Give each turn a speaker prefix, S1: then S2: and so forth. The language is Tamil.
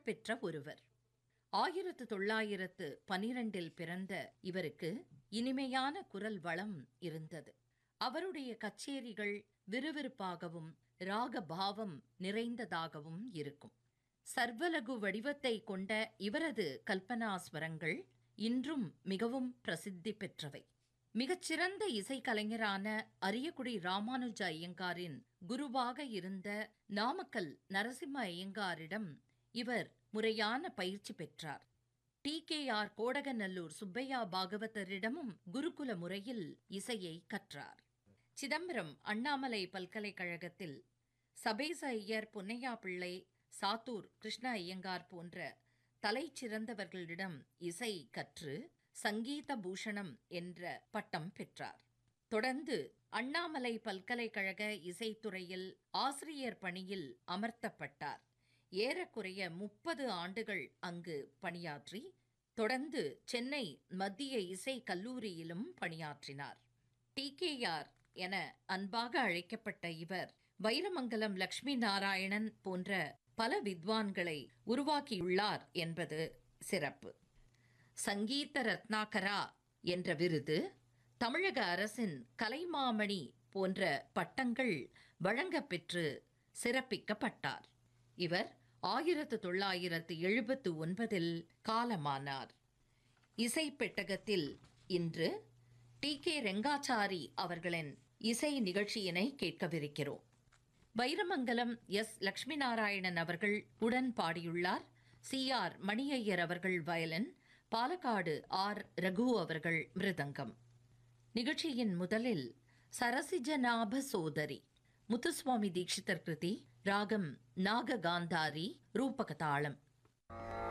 S1: புகழ்பெற்ற ஒருவர் ஆயிரத்து தொள்ளாயிரத்து பனிரெண்டில் பிறந்த இவருக்கு இனிமையான குரல் வளம் இருந்தது அவருடைய கச்சேரிகள் விறுவிறுப்பாகவும் ராகபாவம் நிறைந்ததாகவும் இருக்கும் சர்வலகு வடிவத்தை கொண்ட இவரது கல்பனாஸ்வரங்கள் இன்றும் மிகவும் பிரசித்தி பெற்றவை மிகச்சிறந்த இசைக்கலைஞரான அரியக்குடி ராமானுஜ ஐயங்காரின் குருவாக இருந்த நாமக்கல் நரசிம்ம ஐயங்காரிடம் இவர் முறையான பயிற்சி பெற்றார் T K R Kodaganallur Subbaiah பாகவதரிடமும் குருகுல முறையில் இசையை கற்றார் சிதம்பரம் அண்ணாமலை பல்கலைக்கழகத்தில் சபேச ஐயர் பொன்னையா பிள்ளை சாத்தூர் கிருஷ்ண ஐயங்கார் போன்ற தலைச்சிறந்தவர்களிடம் இசை கற்று சங்கீத பூஷணம் என்ற பட்டம் பெற்றார் தொடர்ந்து அண்ணாமலை பல்கலைக்கழக இசைத்துறையில் ஆசிரியர் பணியில் அமர்த்தப்பட்டார் ஏறக்குறைய முப்பது ஆண்டுகள் அங்கு பணியாற்றி தொடர்ந்து சென்னை மத்திய இசை கல்லூரியிலும் பணியாற்றினார் டிகேஆர் என அன்பாக அழைக்கப்பட்ட இவர் வைரமங்கலம் லக்ஷ்மி நாராயணன் போன்ற பல வித்வான்களை உருவாக்கியுள்ளார் என்பது சிறப்பு சங்கீத ரத்னாகரா என்ற விருது தமிழக அரசின் கலைமாமணி போன்ற பட்டங்கள் வழங்கப்பெற்று சிறப்பிக்கப்பட்டார் இவர் ஆயிரத்து தொள்ளாயிரத்து எழுபத்து ஒன்பதில் காலமானார் இசை பெட்டகத்தில் இன்று டி கே ரெங்காச்சாரி அவர்களின் இசை நிகழ்ச்சியினை கேட்கவிருக்கிறோம் வைரமங்கலம் எஸ் லட்சுமி நாராயணன் அவர்கள் உடன் பாடியுள்ளார் சி ஆர் மணியையர் அவர்கள் வயலின் பாலக்காடு ஆர் ரகு அவர்கள் மிருதங்கம் நிகழ்ச்சியின் முதலில் சரசிஜநாப சோதரி முத்துசுவாமி தீட்சிதர் கிருதி ராகம் நாககாந்தாரி ரூபகதாளம்